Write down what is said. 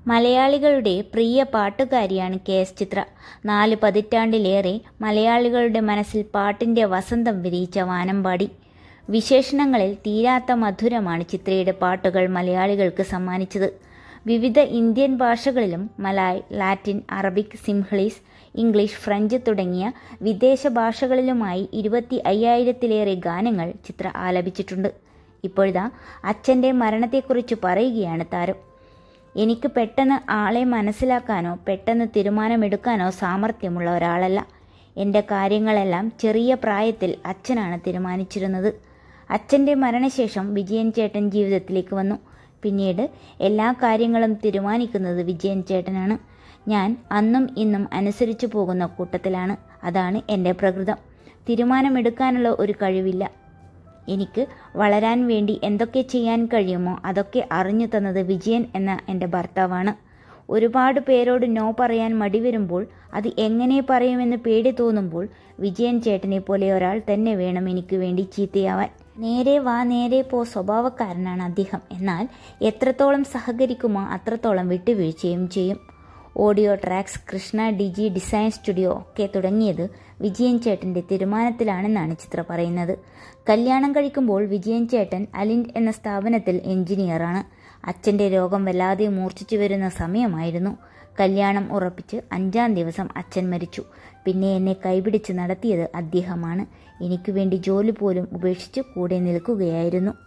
മലയാളികളുടെ പ്രിയ പാട്ടുകാരിയാണ് K S ചിത്ര നാല് പതിറ്റാണ്ടിലേറെ മലയാളികളുടെ മനസ്സിൽ പാട്ടിൻ്റെ വസന്തം വിരിയിച്ച വാനമ്പാടി വിശേഷണങ്ങളിൽ തീരാത്ത മധുരമാണ് ചിത്രയുടെ പാട്ടുകൾ മലയാളികൾക്ക് സമ്മാനിച്ചത് വിവിധ ഇന്ത്യൻ ഭാഷകളിലും Malay Latin Arabic Sinhalese English French തുടങ്ങിയ വിദേശ ഭാഷകളിലുമായി ഇരുപത്തി അയ്യായിരത്തിലേറെ ഗാനങ്ങൾ ചിത്ര ആലപിച്ചിട്ടുണ്ട് ഇപ്പോഴിതാ അച്ഛൻ്റെ മരണത്തെക്കുറിച്ച് പറയുകയാണ് താരം എനിക്ക് പെട്ടെന്ന് ആളെ മനസ്സിലാക്കാനോ പെട്ടെന്ന് തീരുമാനമെടുക്കാനോ സാമർഥ്യമുള്ള ഒരാളല്ല എൻ്റെ കാര്യങ്ങളെല്ലാം ചെറിയ പ്രായത്തിൽ അച്ഛനാണ് തീരുമാനിച്ചിരുന്നത് അച്ഛൻ്റെ മരണശേഷം വിജയൻ ചേട്ടൻ ജീവിതത്തിലേക്ക് വന്നു പിന്നീട് എല്ലാ കാര്യങ്ങളും തീരുമാനിക്കുന്നത് വിജയൻ ചേട്ടനാണ് ഞാൻ അന്നും ഇന്നും അനുസരിച്ചു പോകുന്ന കൂട്ടത്തിലാണ് അതാണ് എൻ്റെ പ്രകൃതം തീരുമാനമെടുക്കാനുള്ള ഒരു കഴിവില്ല എനിക്ക് വളരാൻ വേണ്ടി എന്തൊക്കെ ചെയ്യാൻ കഴിയുമോ അതൊക്കെ അറിഞ്ഞു തന്നത് വിജയൻ എന്ന എൻ്റെ ഭർത്താവാണ് ഒരുപാട് പേരോട് നോ പറയാൻ മടി വരുമ്പോൾ അത് എങ്ങനെ പറയുമെന്ന് പേടി തോന്നുമ്പോൾ വിജയൻ ചേട്ടനെ പോലെ ഒരാൾ തന്നെ വേണം എനിക്ക് വേണ്ടി ചീത്തയാവാൻ നേരെ വാ നേരെ പോ സ്വഭാവക്കാരനാണ് അദ്ദേഹം എന്നാൽ എത്രത്തോളം സഹകരിക്കുമോ അത്രത്തോളം വിട്ടുവീഴ്ചയും ചെയ്യും audio tracks Krishna digi design studio ഒക്കെ തുടങ്ങിയത് വിജയൻ ചേട്ടൻ്റെ തീരുമാനത്തിലാണെന്നാണ് ചിത്ര പറയുന്നത് കല്യാണം കഴിക്കുമ്പോൾ വിജയൻ ചേട്ടൻ അലിൻഡ് എന്ന സ്ഥാപനത്തിൽ എഞ്ചിനീയറാണ് അച്ഛൻ്റെ രോഗം വല്ലാതെ മൂർച്ഛിച്ചു വരുന്ന സമയമായിരുന്നു കല്യാണം ഉറപ്പിച്ച് അഞ്ചാം ദിവസം അച്ഛൻ മരിച്ചു പിന്നെ എന്നെ കൈപിടിച്ച് നടത്തിയത് അദ്ദേഹമാണ് എനിക്ക് വേണ്ടി ജോലി പോലും ഉപേക്ഷിച്ച് കൂടെ നിൽക്കുകയായിരുന്നു